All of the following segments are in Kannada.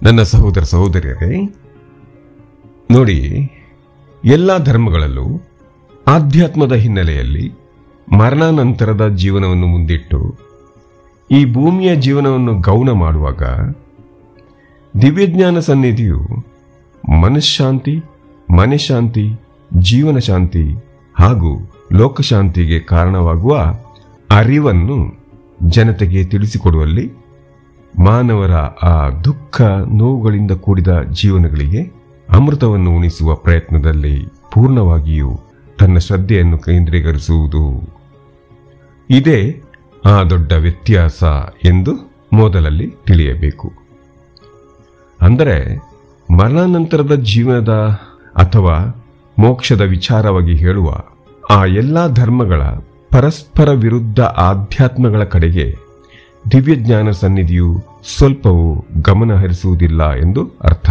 ನನ್ನ ಸಹೋದರ ಸಹೋದರಿಯರೇ ನೋಡಿ ಎಲ್ಲ ಧರ್ಮಗಳಲ್ಲೂ ಆಧ್ಯಾತ್ಮದ ಹಿನ್ನೆಲೆಯಲ್ಲಿ ಮರಣಾನಂತರದ ಜೀವನವನ್ನು ಮುಂದಿಟ್ಟು ಈ ಭೂಮಿಯ ಜೀವನವನ್ನು ಗೌಣ ಮಾಡುವಾಗ ದಿವ್ಯಜ್ಞಾನ ಸನ್ನಿಧಿಯು ಮನಃಶಾಂತಿ ಮನೆಶಾಂತಿ ಜೀವನ ಶಾಂತಿ ಹಾಗೂ ಲೋಕಶಾಂತಿಗೆ ಕಾರಣವಾಗುವ ಅರಿವನ್ನು ಜನತೆಗೆ ತಿಳಿಸಿಕೊಡುವಲ್ಲಿ ಮಾನವರ ಆ ದುಃಖ ನೋವುಗಳಿಂದ ಕೂಡಿದ ಜೀವನಗಳಿಗೆ ಅಮೃತವನ್ನು ಉಣಿಸುವ ಪ್ರಯತ್ನದಲ್ಲಿ ಪೂರ್ಣವಾಗಿಯೂ ತನ್ನ ಶ್ರದ್ಧೆಯನ್ನು ಕೇಂದ್ರೀಕರಿಸುವುದು ಇದೇ ಆ ದೊಡ್ಡ ವ್ಯತ್ಯಾಸ ಎಂದು ಮೊದಲಲ್ಲಿ ತಿಳಿಯಬೇಕು ಅಂದರೆ ಮರಣಾನಂತರದ ಜೀವನದ ಅಥವಾ ಮೋಕ್ಷದ ವಿಚಾರವಾಗಿ ಹೇಳುವ ಆ ಎಲ್ಲ ಧರ್ಮಗಳ ಪರಸ್ಪರ ವಿರುದ್ಧ ಆಧ್ಯಾತ್ಮಗಳ ಕಡೆಗೆ ದಿವ್ಯಜ್ಞಾನ ಸನ್ನಿಧಿಯು ಸ್ವಲ್ಪವೂ ಗಮನ ಹರಿಸುವುದಿಲ್ಲ ಎಂದು ಅರ್ಥ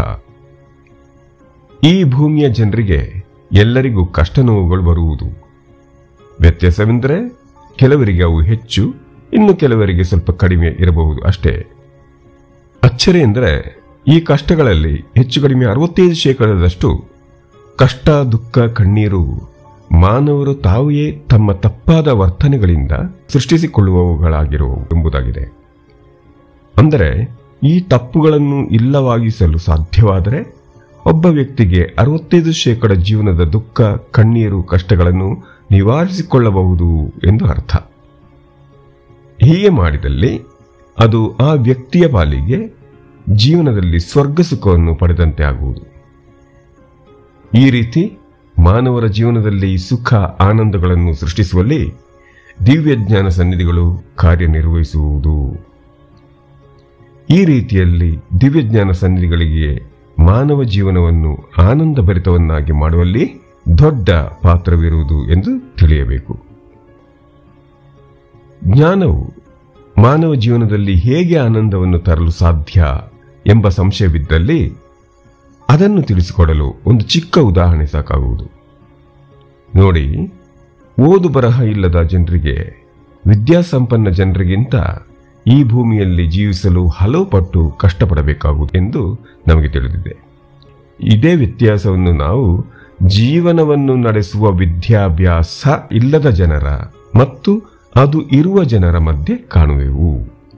ಈ ಭೂಮಿಯ ಜನರಿಗೆ ಎಲ್ಲರಿಗೂ ಕಷ್ಟ ನೋವುಗಳು ಬರುವುದು ವ್ಯತ್ಯಾಸವೆಂದರೆ ಕೆಲವರಿಗೆ ಅವು ಹೆಚ್ಚು ಇನ್ನು ಕೆಲವರಿಗೆ ಸ್ವಲ್ಪ ಕಡಿಮೆ ಇರಬಹುದು ಅಷ್ಟೇ ಅಚ್ಚರಿ ಎಂದರೆ ಈ ಕಷ್ಟಗಳಲ್ಲಿ ಹೆಚ್ಚು ಕಡಿಮೆ ಅರವತ್ತೈದು ಶೇಕಡದಷ್ಟು ಕಷ್ಟ ದುಃಖ ಕಣ್ಣೀರು ಮಾನವರು ತಾವೇ ತಮ್ಮ ತಪ್ಪಾದ ವರ್ತನೆಗಳಿಂದ ಸೃಷ್ಟಿಸಿಕೊಳ್ಳುವವುಗಳಾಗಿರುವವು ಎಂಬುದಾಗಿದೆ ಅಂದರೆ ಈ ತಪ್ಪುಗಳನ್ನು ಇಲ್ಲವಾಗಿಸಲು ಸಾಧ್ಯವಾದರೆ ಒಬ್ಬ ವ್ಯಕ್ತಿಗೆ ಅರವತ್ತೈದು ಶೇಕಡ ಜೀವನದ ದುಃಖ ಕಣ್ಣೀರು ಕಷ್ಟಗಳನ್ನು ನಿವಾರಿಸಿಕೊಳ್ಳಬಹುದು ಎಂದು ಅರ್ಥ ಹೀಗೆ ಮಾಡಿದಲ್ಲಿ ಅದು ಆ ವ್ಯಕ್ತಿಯ ಪಾಲಿಗೆ ಜೀವನದಲ್ಲಿ ಸ್ವರ್ಗ ಸುಖವನ್ನು ಪಡೆದಂತೆ ಆಗುವುದು ಈ ರೀತಿ ಮಾನವರ ಜೀವನದಲ್ಲಿ ಸುಖ ಆನಂದಗಳನ್ನು ಸೃಷ್ಟಿಸುವಲ್ಲಿ ದಿವ್ಯಜ್ಞಾನ ಸನ್ನಿಧಿಗಳು ಕಾರ್ಯನಿರ್ವಹಿಸುವುದು ಈ ರೀತಿಯಲ್ಲಿ ದಿವ್ಯಜ್ಞಾನ ಸನ್ನಿಧಿಗಳಿಗೆ ಮಾನವ ಜೀವನವನ್ನು ಆನಂದಭರಿತವನ್ನಾಗಿ ಮಾಡುವಲ್ಲಿ ದೊಡ್ಡ ಪಾತ್ರವಿರುವುದು ಎಂದು ತಿಳಿಯಬೇಕು ಜ್ಞಾನವು ಮಾನವ ಜೀವನದಲ್ಲಿ ಹೇಗೆ ಆನಂದವನ್ನು ತರಲು ಸಾಧ್ಯ ಎಂಬ ಸಂಶಯವಿದ್ದಲ್ಲಿ ಅದನ್ನು ತಿಳಿಸಿಕೊಡಲು ಒಂದು ಚಿಕ್ಕ ಉದಾಹರಣೆ ಸಾಕಾಗುವುದು ನೋಡಿ ಓದು ಬರಹ ಇಲ್ಲದ ಜನರಿಗೆ ವಿದ್ಯಾಸಂಪನ್ನ ಜನರಿಗಿಂತ ಈ ಭೂಮಿಯಲ್ಲಿ ಜೀವಿಸಲು ಹಲವು ಪಟ್ಟು ಕಷ್ಟಪಡಬೇಕಾಗುವುದು ಎಂದು ನಮಗೆ ತಿಳಿದಿದೆ ಇದೇ ವ್ಯತ್ಯಾಸವನ್ನು ನಾವು ಜೀವನವನ್ನು ನಡೆಸುವ ವಿದ್ಯಾಭ್ಯಾಸ ಇಲ್ಲದ ಜನರ ಮತ್ತು ಅದು ಇರುವ ಜನರ ಮಧ್ಯೆ ಕಾಣುವೆವು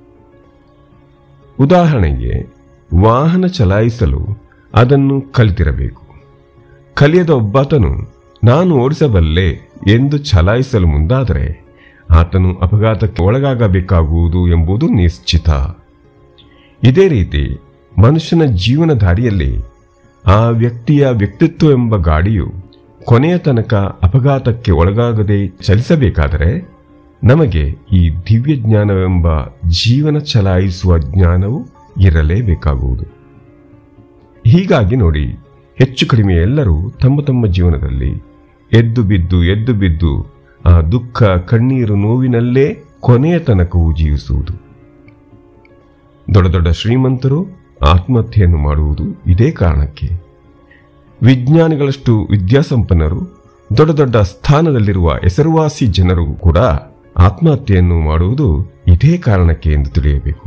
ಉದಾಹರಣೆಗೆ ವಾಹನ ಚಲಾಯಿಸಲು ಅದನ್ನು ಕಲಿತಿರಬೇಕು ಕಲಿಯದ ಒಬ್ಬಾತನು ನಾನು ಓಡಿಸಬಲ್ಲೆ ಎಂದು ಚಲಾಯಿಸಲು ಮುಂದಾದರೆ ಆತನು ಅಪಘಾತಕ್ಕೆ ಒಳಗಾಗಬೇಕಾಗುವುದು ಎಂಬುದು ನಿಶ್ಚಿತ ಇದೇ ರೀತಿ ಮನುಷ್ಯನ ಜೀವನ ದಾರಿಯಲ್ಲಿ ಆ ವ್ಯಕ್ತಿಯ ವ್ಯಕ್ತಿತ್ವ ಎಂಬ ಗಾಡಿಯು ಕೊನೆಯ ತನಕ ಅಪಘಾತಕ್ಕೆ ಒಳಗಾಗದೆ ಚಲಿಸಬೇಕಾದರೆ ನಮಗೆ ಈ ದಿವ್ಯ ಜ್ಞಾನವೆಂಬ ಜೀವನ ಚಲಾಯಿಸುವ ಜ್ಞಾನವು ಇರಲೇಬೇಕಾಗುವುದು ಹೀಗಾಗಿ ನೋಡಿ ಹೆಚ್ಚು ಕಡಿಮೆ ಎಲ್ಲರೂ ತಮ್ಮ ತಮ್ಮ ಜೀವನದಲ್ಲಿ ಎದ್ದು ಬಿದ್ದು ಎದ್ದು ಬಿದ್ದು ಆ ದುಃಖ ಕಣ್ಣೀರು ನೋವಿನಲ್ಲೇ ಕೊನೆಯ ತನಕವೂ ಜೀವಿಸುವುದು ದೊಡ್ಡ ದೊಡ್ಡ ಶ್ರೀಮಂತರು ಆತ್ಮಹತ್ಯೆಯನ್ನು ಮಾಡುವುದು ಇದೇ ಕಾರಣಕ್ಕೆ ವಿಜ್ಞಾನಿಗಳಷ್ಟು ವಿದ್ಯಾಸಂಪನ್ನರು ದೊಡ್ಡ ದೊಡ್ಡ ಸ್ಥಾನದಲ್ಲಿರುವ ಹೆಸರುವಾಸಿ ಜನರು ಕೂಡ ಆತ್ಮಹತ್ಯೆಯನ್ನು ಮಾಡುವುದು ಇದೇ ಕಾರಣಕ್ಕೆ ಎಂದು ತಿಳಿಯಬೇಕು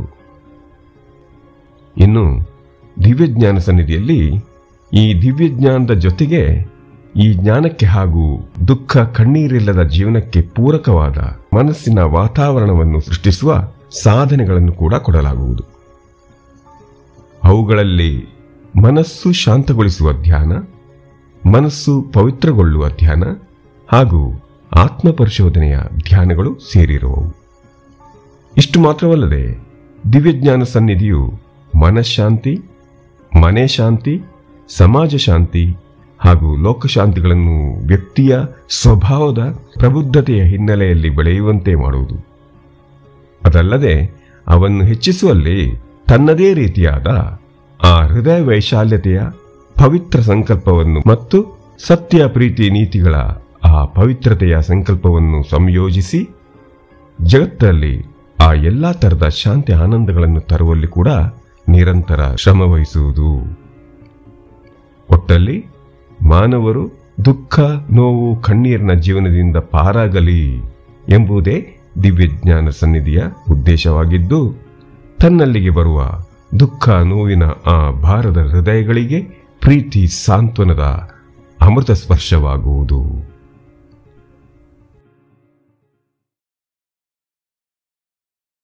ಇನ್ನು ದಿವ್ಯಜ್ಞಾನ ಸನ್ನಿಧಿಯಲ್ಲಿ ಈ ದಿವ್ಯಜ್ಞಾನದ ಜೊತೆಗೆ ಈ ಜ್ಞಾನಕ್ಕೆ ಹಾಗೂ ದುಃಖ ಕಣ್ಣೀರಿಲ್ಲದ ಜೀವನಕ್ಕೆ ಪೂರಕವಾದ ಮನಸ್ಸಿನ ವಾತಾವರಣವನ್ನು ಸೃಷ್ಟಿಸುವ ಸಾಧನೆಗಳನ್ನು ಕೂಡ ಕೊಡಲಾಗುವುದು ಅವುಗಳಲ್ಲಿ ಮನಸ್ಸು ಶಾಂತಗೊಳಿಸುವ ಧ್ಯಾನ ಮನಸ್ಸು ಪವಿತ್ರಗೊಳ್ಳುವ ಧ್ಯಾನ ಹಾಗೂ ಆತ್ಮ ಪರಿಶೋಧನೆಯ ಧ್ಯಾನಗಳು ಸೇರಿರುವವು ಇಷ್ಟು ಮಾತ್ರವಲ್ಲದೆ ದಿವ್ಯಜ್ಞಾನ ಸನ್ನಿಧಿಯು ಮನಃಶಾಂತಿ ಮನೆ ಶಾಂತಿ ಸಮಾಜ ಶಾಂತಿ ಹಾಗೂ ಲೋಕಶಾಂತಿಗಳನ್ನು ವ್ಯಕ್ತಿಯ ಸ್ವಭಾವದ ಪ್ರಬುದ್ಧತೆಯ ಹಿನ್ನೆಲೆಯಲ್ಲಿ ಬೆಳೆಯುವಂತೆ ಮಾಡುವುದು ಅದಲ್ಲದೆ ಅವನ್ನು ಹೆಚ್ಚಿಸುವಲ್ಲಿ ತನ್ನದೇ ರೀತಿಯಾದ ಆ ಹೃದಯ ವೈಶಾಲ್ಯತೆಯ ಪವಿತ್ರ ಸಂಕಲ್ಪವನ್ನು ಮತ್ತು ಸತ್ಯ ಪ್ರೀತಿ ನೀತಿಗಳ ಆ ಪವಿತ್ರತೆಯ ಸಂಕಲ್ಪವನ್ನು ಸಂಯೋಜಿಸಿ ಜಗತ್ತಲ್ಲಿ ಆ ಎಲ್ಲಾ ತರದ ಶಾಂತಿ ಆನಂದಗಳನ್ನು ತರುವಲ್ಲಿ ಕೂಡ ನಿರಂತರ ಶ್ರಮವಹಿಸುವುದು ಒಟ್ಟಲ್ಲಿ ಮಾನವರು ದುಃಖ ನೋವು ಕಣ್ಣೀರಿನ ಜೀವನದಿಂದ ಪಾರಾಗಲಿ ಎಂಬುದೇ ದಿವ್ಯಜ್ಞಾನ ಸನ್ನಿಧಿಯ ಉದ್ದೇಶವಾಗಿದ್ದು ತನ್ನಲ್ಲಿಗೆ ಬರುವ ದುಃಖ ನೋವಿನ ಆ ಭಾರದ ಹೃದಯಗಳಿಗೆ ಪ್ರೀತಿ ಸಾಂತ್ವನದ ಅಮೃತ ಸ್ಪರ್ಶವಾಗುವುದು